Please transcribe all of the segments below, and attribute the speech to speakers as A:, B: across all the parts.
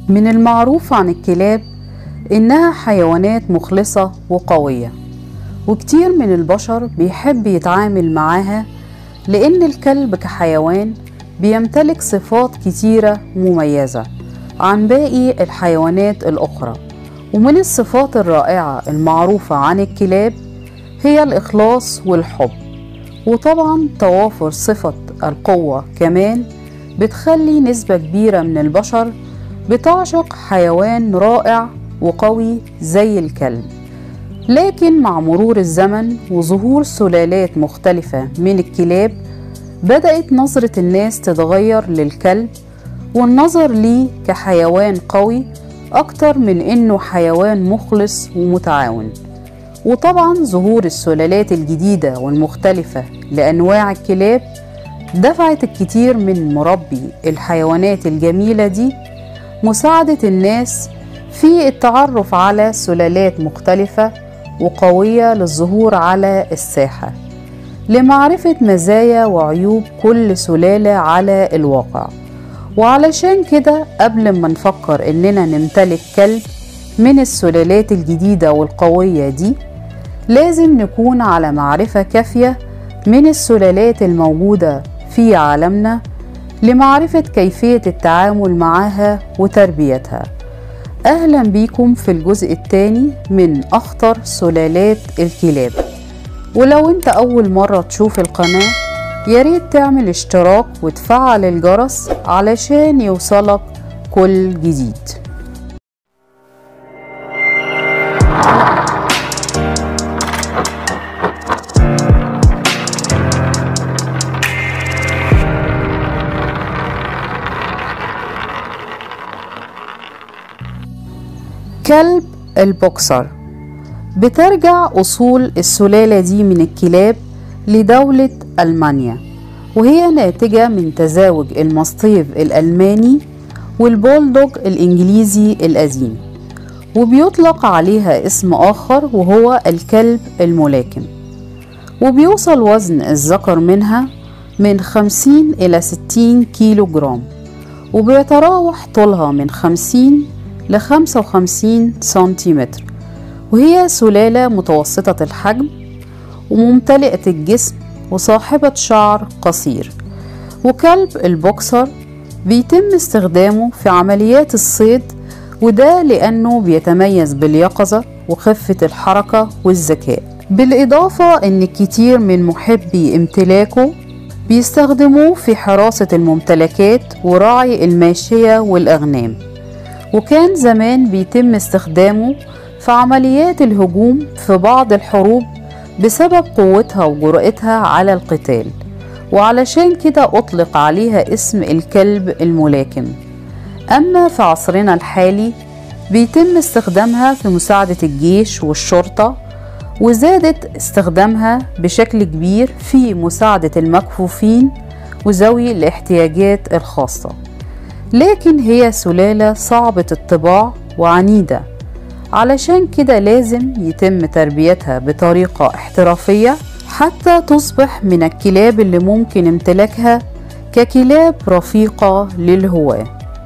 A: من المعروف عن الكلاب إنها حيوانات مخلصة وقوية وكتير من البشر بيحب يتعامل معاها لأن الكلب كحيوان بيمتلك صفات كتيرة مميزة عن باقي الحيوانات الأخرى ومن الصفات الرائعة المعروفة عن الكلاب هي الإخلاص والحب وطبعا توافر صفة القوة كمان بتخلي نسبة كبيرة من البشر بتعشق حيوان رائع وقوي زي الكلب لكن مع مرور الزمن وظهور سلالات مختلفة من الكلاب بدأت نظرة الناس تتغير للكلب والنظر ليه كحيوان قوي أكتر من إنه حيوان مخلص ومتعاون وطبعا ظهور السلالات الجديدة والمختلفة لأنواع الكلاب دفعت الكثير من مربي الحيوانات الجميلة دي مساعدة الناس في التعرف على سلالات مختلفة وقوية للظهور على الساحة لمعرفة مزايا وعيوب كل سلالة على الواقع وعلشان كده قبل ما نفكر إننا نمتلك كلب من السلالات الجديدة والقوية دي لازم نكون على معرفة كافية من السلالات الموجودة في عالمنا لمعرفة كيفية التعامل معها وتربيتها أهلا بيكم في الجزء الثاني من أخطر سلالات الكلاب ولو انت أول مرة تشوف القناة ياريت تعمل اشتراك وتفعل الجرس علشان يوصلك كل جديد كلب البوكسر بترجع أصول السلالة دي من الكلاب لدولة ألمانيا وهي ناتجة من تزاوج الماستيف الألماني والبولدوج الإنجليزي القديم وبيطلق عليها اسم آخر وهو الكلب الملاكم وبيوصل وزن الذكر منها من 50 إلى 60 كيلو جرام وبيتراوح طولها من 50 ل 55 سنتيمتر وهي سلالة متوسطة الحجم وممتلئة الجسم وصاحبة شعر قصير وكلب البوكسر بيتم استخدامه في عمليات الصيد وده لأنه بيتميز باليقظة وخفة الحركة والذكاء بالإضافة أن كتير من محبي امتلاكه بيستخدموه في حراسة الممتلكات ورعي الماشية والأغنام وكان زمان بيتم استخدامه في عمليات الهجوم في بعض الحروب بسبب قوتها وجرأتها على القتال وعلشان كده أطلق عليها اسم الكلب الملاكم أما في عصرنا الحالي بيتم استخدامها في مساعدة الجيش والشرطة وزادت استخدامها بشكل كبير في مساعدة المكفوفين وذوي الاحتياجات الخاصة لكن هي سلالة صعبة الطباع وعنيدة علشان كده لازم يتم تربيتها بطريقة احترافية حتى تصبح من الكلاب اللي ممكن امتلاكها ككلاب رفيقة للهواة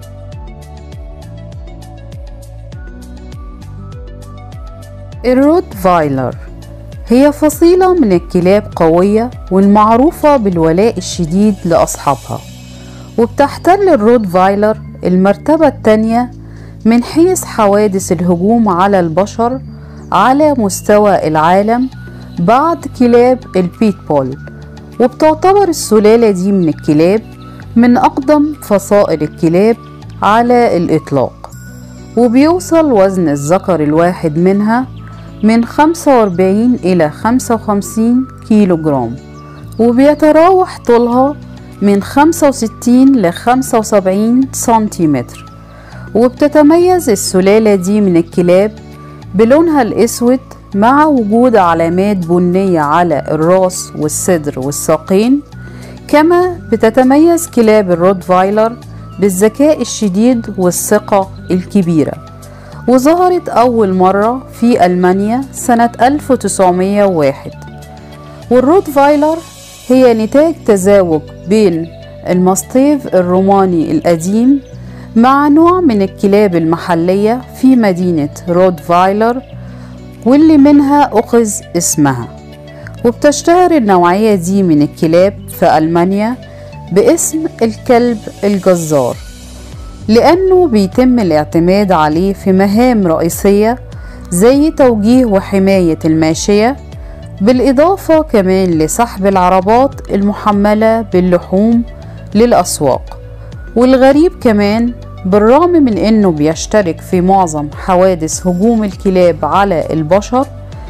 A: الروت فايلر هي فصيلة من الكلاب قوية والمعروفة بالولاء الشديد لأصحابها وبتحتل الروت فايلر المرتبة الثانية من حيث حوادث الهجوم على البشر على مستوى العالم بعد كلاب البيتبول وبتعتبر السلالة دي من الكلاب من أقدم فصائل الكلاب على الإطلاق وبيوصل وزن الذكر الواحد منها من 45 إلى 55 كيلو جرام وبيتراوح طولها من 65 ل 75 سنتيمتر وبتتميز السلالة دي من الكلاب بلونها الأسود مع وجود علامات بنية على الراس والصدر والساقين كما بتتميز كلاب الروتفايلر بالذكاء الشديد والثقة الكبيرة وظهرت أول مرة في ألمانيا سنة 1901 والروتفايلر هي نتاج تزاوج بين الماستيف الروماني القديم مع نوع من الكلاب المحلية في مدينة رودفايلر واللي منها أخذ اسمها وبتشتهر النوعية دي من الكلاب في ألمانيا باسم الكلب الجزار لأنه بيتم الاعتماد عليه في مهام رئيسية زي توجيه وحماية الماشية بالإضافة كمان لسحب العربات المحملة باللحوم للأسواق والغريب كمان بالرغم من انه بيشترك في معظم حوادث هجوم الكلاب على البشر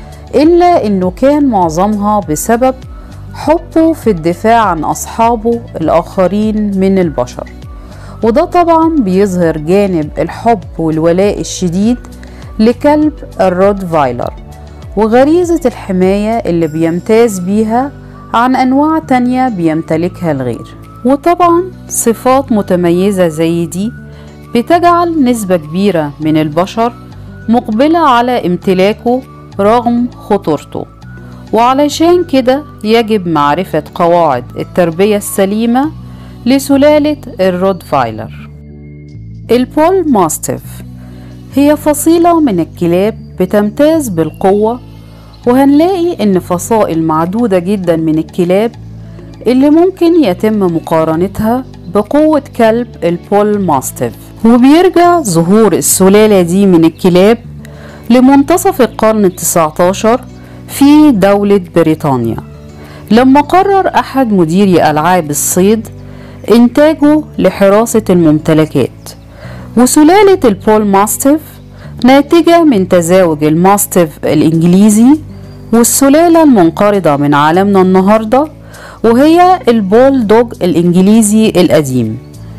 A: الا انه كان معظمها بسبب حبه في الدفاع عن اصحابه الاخرين من البشر وده طبعا بيظهر جانب الحب والولاء الشديد لكلب الرودفايلر وغريزة الحماية اللي بيمتاز بيها عن أنواع تانية بيمتلكها الغير وطبعا صفات متميزة زي دي بتجعل نسبة كبيرة من البشر مقبلة على امتلاكه رغم خطورته وعلشان كده يجب معرفة قواعد التربية السليمة لسلالة الرودفايلر البول ماستيف هي فصيلة من الكلاب بتمتاز بالقوة وهنلاقي إن فصائل معدودة جدا من الكلاب اللي ممكن يتم مقارنتها بقوة كلب البول ماستيف وبيرجع ظهور السلالة دي من الكلاب لمنتصف القرن التسعة عشر في دولة بريطانيا لما قرر أحد مديري ألعاب الصيد إنتاجه لحراسة الممتلكات وسلالة البول ماستيف ناتجة من تزاوج الماستيف الإنجليزي والسلالة المنقرضة من عالمنا النهارده وهي البول دوج الإنجليزي القديم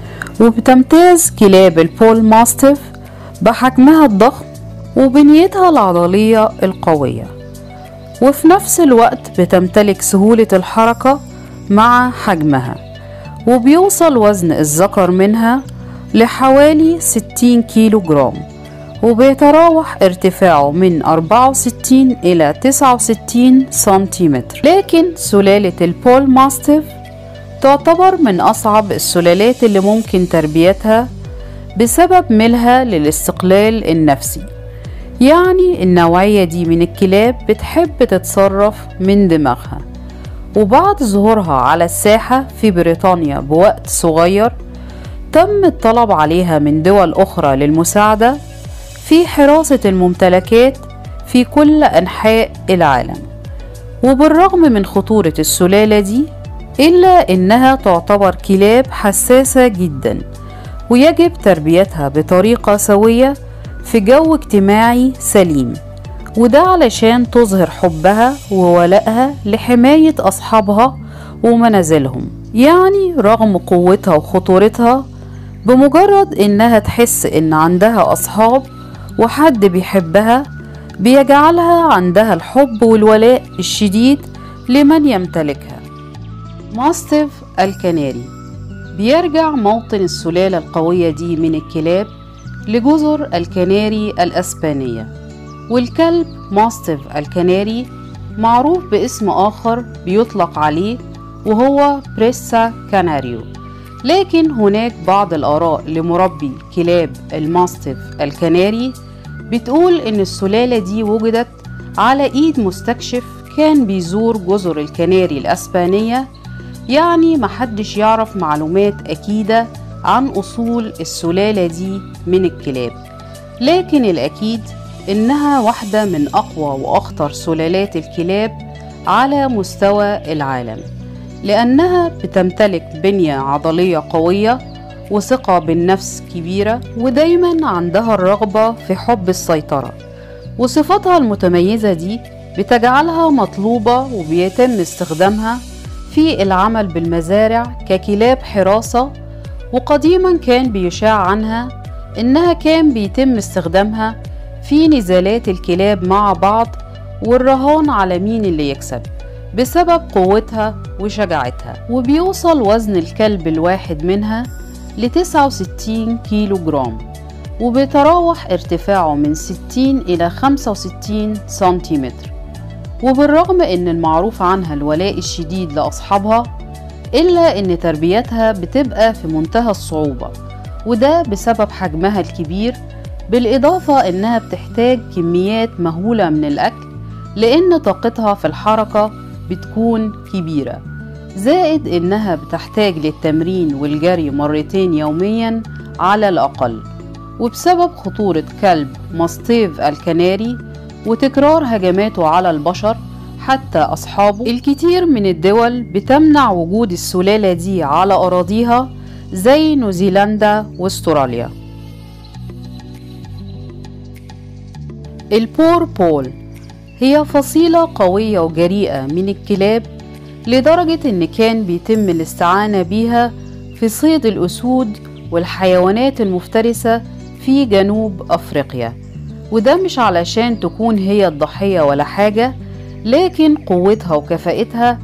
A: وبتمتاز كلاب البول ماستيف بحجمها الضخم وبنيتها العضلية القوية وفي نفس الوقت بتمتلك سهولة الحركة مع حجمها وبيوصل وزن الذكر منها لحوالي 60 كيلو جرام وبيتراوح ارتفاعه من 64 إلى 69 سنتيمتر لكن سلالة البول ماستيف تعتبر من أصعب السلالات اللي ممكن تربيتها بسبب ميلها للاستقلال النفسي يعني النوعية دي من الكلاب بتحب تتصرف من دماغها وبعد ظهورها على الساحة في بريطانيا بوقت صغير تم الطلب عليها من دول أخرى للمساعدة في حراسة الممتلكات في كل أنحاء العالم وبالرغم من خطورة السلالة دي إلا إنها تعتبر كلاب حساسة جدا ويجب تربيتها بطريقة سوية في جو اجتماعي سليم وده علشان تظهر حبها وولائها لحماية أصحابها ومنازلهم يعني رغم قوتها وخطورتها بمجرد إنها تحس إن عندها أصحاب وحد بيحبها بيجعلها عندها الحب والولاء الشديد لمن يمتلكها ماستيف الكناري بيرجع موطن السلالة القوية دي من الكلاب لجزر الكناري الأسبانية والكلب ماستيف الكناري معروف باسم آخر بيطلق عليه وهو بريسا كاناريو لكن هناك بعض الآراء لمربي كلاب الماستيف الكناري بتقول إن السلالة دي وجدت على إيد مستكشف كان بيزور جزر الكناري الأسبانية يعني محدش يعرف معلومات أكيدة عن أصول السلالة دي من الكلاب لكن الأكيد إنها واحدة من أقوى وأخطر سلالات الكلاب على مستوى العالم لأنها بتمتلك بنية عضلية قوية وثقة بالنفس كبيرة ودايما عندها الرغبة في حب السيطرة وصفاتها المتميزة دي بتجعلها مطلوبة وبيتم استخدامها في العمل بالمزارع ككلاب حراسة وقديما كان بيشاع عنها إنها كان بيتم استخدامها في نزالات الكلاب مع بعض والرهان على مين اللي يكسب بسبب قوتها وشجاعتها وبيوصل وزن الكلب الواحد منها ل 69 كيلو جرام وبيتراوح ارتفاعه من 60 إلى 65 سنتيمتر وبالرغم ان المعروف عنها الولاء الشديد لاصحابها الا ان تربيتها بتبقى في منتهى الصعوبه وده بسبب حجمها الكبير بالإضافة إنها بتحتاج كميات مهولة من الأكل لأن طاقتها في الحركة بتكون كبيرة زائد إنها بتحتاج للتمرين والجري مرتين يوميا على الأقل وبسبب خطورة كلب ماستيف الكناري وتكرار هجماته على البشر حتى أصحابه الكثير من الدول بتمنع وجود السلالة دي على أراضيها زي نيوزيلندا واستراليا البور بول هي فصيلة قوية وجريئة من الكلاب لدرجة إن كان بيتم الاستعانة بيها في صيد الأسود والحيوانات المفترسة في جنوب أفريقيا وده مش علشان تكون هي الضحية ولا حاجة لكن قوتها وكفاءتها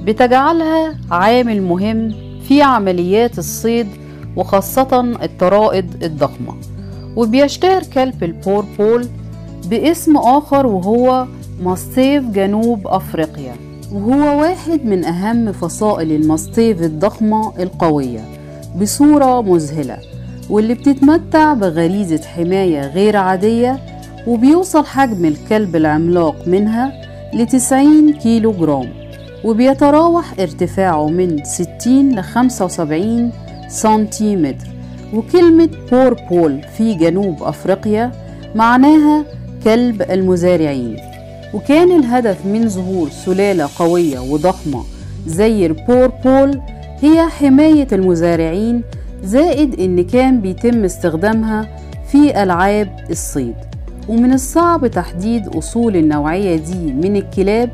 A: بتجعلها عامل مهم في عمليات الصيد وخاصة الطرائد الضخمة وبيشتهر كلب البور بول باسم آخر وهو ماستيف جنوب أفريقيا وهو واحد من أهم فصائل الماستيف الضخمة القوية بصورة مذهلة واللي بتتمتع بغريزة حماية غير عادية وبيوصل حجم الكلب العملاق منها ل 90 كيلو جرام وبيتراوح ارتفاعه من 60 ل 75 سنتيمتر وكلمة بور بول في جنوب أفريقيا معناها كلب المزارعين وكان الهدف من ظهور سلالة قوية وضخمة زي البور بول هي حماية المزارعين زائد إن كان بيتم استخدامها في ألعاب الصيد ومن الصعب تحديد أصول النوعية دي من الكلاب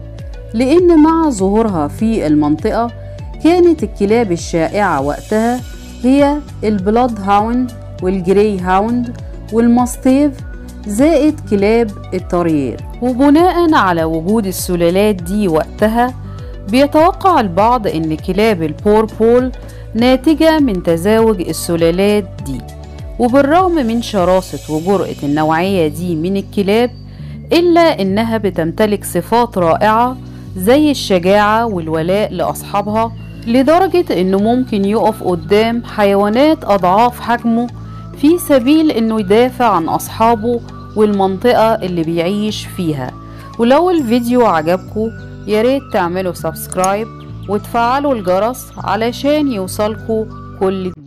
A: لأن مع ظهورها في المنطقة كانت الكلاب الشائعة وقتها هي البلاد هاوند والجري هاوند والماستيف زائد كلاب التريير وبناء على وجود السلالات دي وقتها بيتوقع البعض ان كلاب البور بول ناتجة من تزاوج السلالات دي وبالرغم من شراسة وجرأة النوعية دي من الكلاب إلا إنها بتمتلك صفات رائعة زي الشجاعة والولاء لأصحابها لدرجة إنه ممكن يقف قدام حيوانات أضعاف حجمه في سبيل إنه يدافع عن أصحابه والمنطقة اللي بيعيش فيها ولو الفيديو عجبكم ياريت تعملوا سبسكرايب وتفعلوا الجرس علشان يوصلكوا كل